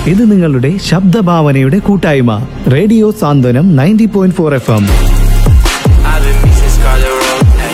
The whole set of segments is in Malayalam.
ഇത് നിങ്ങളുടെ ശബ്ദഭാവനയുടെ കൂട്ടായ്മ radio Santhwanam ninety point four F M I've been missing Scarlet Road. Hey.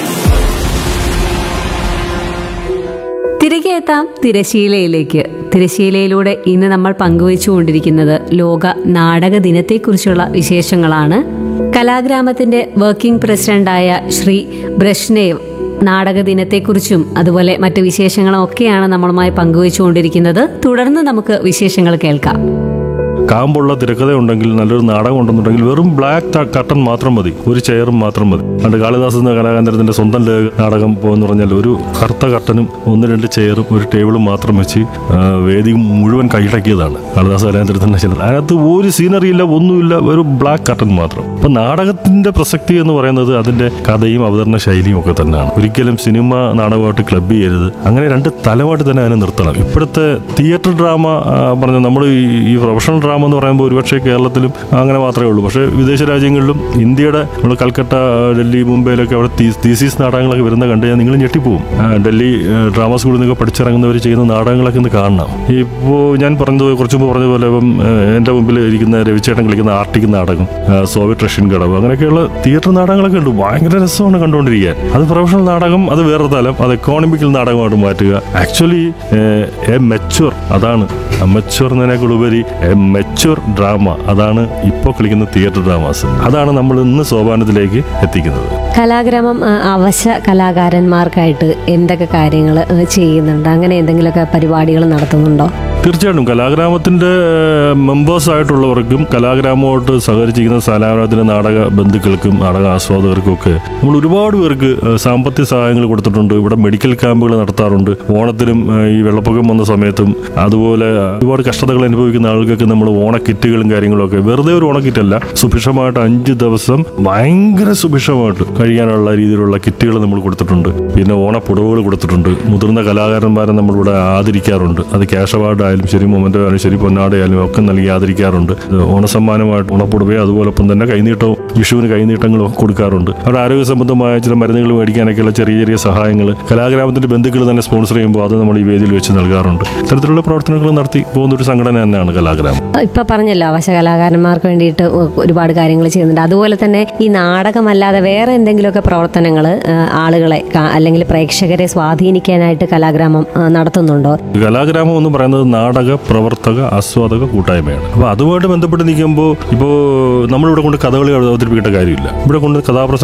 തിരികെ എത്താം തിരശീലയിലേക്ക് തിരശീലയിലൂടെ ഇന്ന് നമ്മൾ പങ്കുവച്ചുകൊണ്ടിരിക്കുന്നത് ലോക നാടക ദിനത്തെക്കുറിച്ചുള്ള വിശേഷങ്ങളാണ് കലാഗ്രാമത്തിന്റെ വർക്കിംഗ് പ്രസിഡന്റായ ശ്രീ ബ്രഷ്നേവ് നാടക ദിനത്തെക്കുറിച്ചും അതുപോലെ മറ്റു വിശേഷങ്ങളും ഒക്കെയാണ് നമ്മളുമായി പങ്കുവച്ചുകൊണ്ടിരിക്കുന്നത് തുടർന്ന് നമുക്ക് വിശേഷങ്ങൾ കേൾക്കാം കാമ്പുള്ള തിരക്കഥ ഉണ്ടെങ്കിൽ നല്ലൊരു നാടകം ഉണ്ടെന്നുണ്ടെങ്കിൽ വെറും ബ്ലാക്ക് കട്ടൺ മാത്രം മതി ഒരു ചെയറും മാത്രം മതി പണ്ട് കാളിദാസ് എന്ന കലാകാന്തരത്തിന്റെ സ്വന്തം ലേഖ നാടകം പോയെന്ന് പറഞ്ഞാൽ ഒരു കറുത്ത കട്ടനും ഒന്ന് രണ്ട് ചെയറും ഒരു ടേബിളും മാത്രം വെച്ച് ആ, വേദി മുഴുവൻ കൈയടക്കിയതാണ് കാളിദാസ് കലാകാന്തരത്തിന്റെ ചിലർ അതിനകത്ത് ഒരു സീനറി ഇല്ല ഒന്നുമില്ല ഒരു ബ്ലാക്ക് കട്ടൺ മാത്രം അപ്പൊ നാടകത്തിന്റെ പ്രസക്തി എന്ന് പറയുന്നത് അതിന്റെ കഥയും അവതരണ ശൈലിയും ഒക്കെ തന്നെയാണ് ഒരിക്കലും സിനിമ നാടകമായിട്ട് ക്ലബ് ചെയ്യരുത് അങ്ങനെ രണ്ട് തലമായിട്ട് തന്നെ അതിനെ നിർത്തണം ഇപ്പോഴത്തെ തിയേറ്റർ ഡ്രാമ ആ, പറഞ്ഞ നമ്മൾ ഈ പ്രൊഫഷണൽ ഡ്രാമ എന്ന് പറയുമ്പോൾ ഒരുപക്ഷെ കേരളത്തിലും അങ്ങനെ മാത്രമേ ഉള്ളൂ പക്ഷേ വിദേശ രാജ്യങ്ങളിലും ഇന്ത്യയുടെ നമ്മൾ കൽക്കട്ട ഡൽഹി മുംബൈയിലൊക്കെ അവിടെ തീസീസ് നാടകങ്ങളൊക്കെ വരുന്ന കണ്ടു കഴിഞ്ഞാൽ നിങ്ങൾ ഞെട്ടിപ്പോവും ആ, ഡൽഹി ആ, ഡ്രാമ സ്കൂളിൽ നിന്നൊക്കെ പഠിച്ചിറങ്ങുന്നവർ ചെയ്യുന്ന നാടകങ്ങളൊക്കെ ഒന്ന് കാണണം ഇപ്പോൾ ഞാൻ പറഞ്ഞത് കുറച്ച് മുമ്പ് പറഞ്ഞതുപോലെ ഇപ്പം ആ, എൻ്റെ മുമ്പിൽ ഇരിക്കുന്ന രവിചേട്ടൻ കളിക്കുന്ന ആർട്ടിക് നാടകം ആ, സോവിയറ്റ് റഷ്യൻ കടവ് അങ്ങനെയൊക്കെയുള്ള തിയേറ്റർ നാടകങ്ങളൊക്കെ ഉണ്ട് ഭയങ്കര രസമാണ് കണ്ടുകൊണ്ടിരിക്കാൻ അത് പ്രൊഫഷണൽ നാടകം അത് വേറെ തലം അത് എക്കോണമിക്കൽ നാടകമായിട്ട് മാറ്റുക ആക്ച്വലി എ മെച്ചുവർ അതാണ് അമച്ചുവർ എന്നതിനേക്കാൾ ഉപരി എ മെച്ചുവർ ഡ്രാമ അതാണ് ഇപ്പോൾ കളിക്കുന്ന തിയേറ്റർ ഡ്രാമാസ് അതാണ് നമ്മൾ ഇന്ന് സോപാനത്തിലേക്ക് എത്തിക്കുന്നത് കലാഗ്രാമം ആ, അവശ കലാകാരന്മാർക്കായിട്ട് എന്തൊക്കെ കാര്യങ്ങൾ ചെയ്യുന്നുണ്ട് അങ്ങനെ എന്തെങ്കിലുമൊക്കെ പരിപാടികൾ നടത്തുന്നുണ്ടോ തീർച്ചയായിട്ടും കലാഗ്രാമത്തിന്റെ മെമ്പേഴ്സ് ആയിട്ടുള്ളവർക്കും കലാഗ്രാമമായിട്ട് സഹകരിച്ചിരിക്കുന്ന കലാഗ്രാമത്തിന്റെ നാടക ബന്ധുക്കൾക്കും നാടക ആസ്വാദകർക്കും ഒക്കെ നമ്മൾ ഒരുപാട് പേർക്ക് ഏഹ്, സാമ്പത്തിക സഹായങ്ങൾ കൊടുത്തിട്ടുണ്ട് ഇവിടെ മെഡിക്കൽ ക്യാമ്പുകൾ നടത്താറുണ്ട് ഓണത്തിനും ഏഹ്, ഈ വെള്ളപ്പൊക്കം വന്ന സമയത്തും അതുപോലെ ഒരുപാട് കഷ്ടതകൾ അനുഭവിക്കുന്ന ആളുകൾക്ക് നമ്മൾ ഓണക്കിറ്റുകളും കാര്യങ്ങളും ഒക്കെ വെറുതെ ഒരു ഓണക്കിറ്റല്ല സുഭിക്ഷമായിട്ട് അഞ്ച് ദിവസം ഭയങ്കര സുഭിക്ഷമായിട്ട് കഴിയാനുള്ള രീതിയിലുള്ള കിറ്റുകൾ നമ്മൾ കൊടുത്തിട്ടുണ്ട് പിന്നെ ഓണപ്പുടവുകൾ കൊടുത്തിട്ടുണ്ട് മുതിർന്ന കലാകാരന്മാരെ നമ്മളിവിടെ ആദരിക്കാറുണ്ട് അത് ക്യാഷ് അവാർഡ് ആയാലും ശരി മൊമെന്റ് ആയാലും ശരി പൊന്നാടയായാലും ഒക്കെ നൽകി ആദരിക്കാറുണ്ട് ഇത് ഓണസമ്മാനമായിട്ട് ഓണപ്പുടവയും അതുപോലൊപ്പം തന്നെ കൈനീട്ടവും വിഷുവിന് കൈനീട്ടങ്ങളും ഒക്കെ കൊടുക്കാറുണ്ട് അവിടെ ആരോഗ്യ സംബന്ധമായ ചില മരുന്നുകൾ മേടിക്കാനൊക്കെയുള്ള ചെറിയ ചെറിയ സഹായങ്ങൾ കലാഗ്രാമത്തിന്റെ ബന്ധുക്കൾ തന്നെ സ്പോൺസർ ചെയ്യുമ്പോൾ അത് നമ്മൾ ഈ വേദിയിൽ വെച്ച് നൽകാറുണ്ട് ഇത്തരത്തിലുള്ള പ്രവർത്തനങ്ങൾ നടത്തി പോകുന്ന ഒരു സംഘടന തന്നെയാണ് കലാഗ്രാമം ഇപ്പൊ പറഞ്ഞല്ലോ അവശ കലാകാരന്മാർക്ക് വേണ്ടിയിട്ട് ഒ- ഒരുപാട് കാര്യങ്ങൾ ചെയ്യുന്നുണ്ട് അതുപോലെ തന്നെ ഈ നാടകമല്ലാതെ വേറെ എന്തെങ്കിലുമൊക്കെ പ്രവർത്തനങ്ങൾ ആളുകളെ കാ- അല്ലെങ്കിൽ പ്രേക്ഷകരെ സ്വാധീനിക്കാനായിട്ട് കലാഗ്രാമം ആ, നടത്തുന്നുണ്ടോ കലാഗ്രാമം എന്ന് പറയുന്നത് നാടക പ്രവർത്തക ആസ്വാദക കൂട്ടായ്മയാണ് അപ്പോൾ അതുമായിട്ട് ബന്ധപ്പെട്ട് നിൽക്കുമ്പോൾ ഇപ്പോൾ നമ്മളിവിടെ കൊണ്ട് കഥകളി അവതരിപ്പിക്കേണ്ട കാര്യമില്ല ഇവിടെ കൊണ്ട് കഥാപ്രസംഗം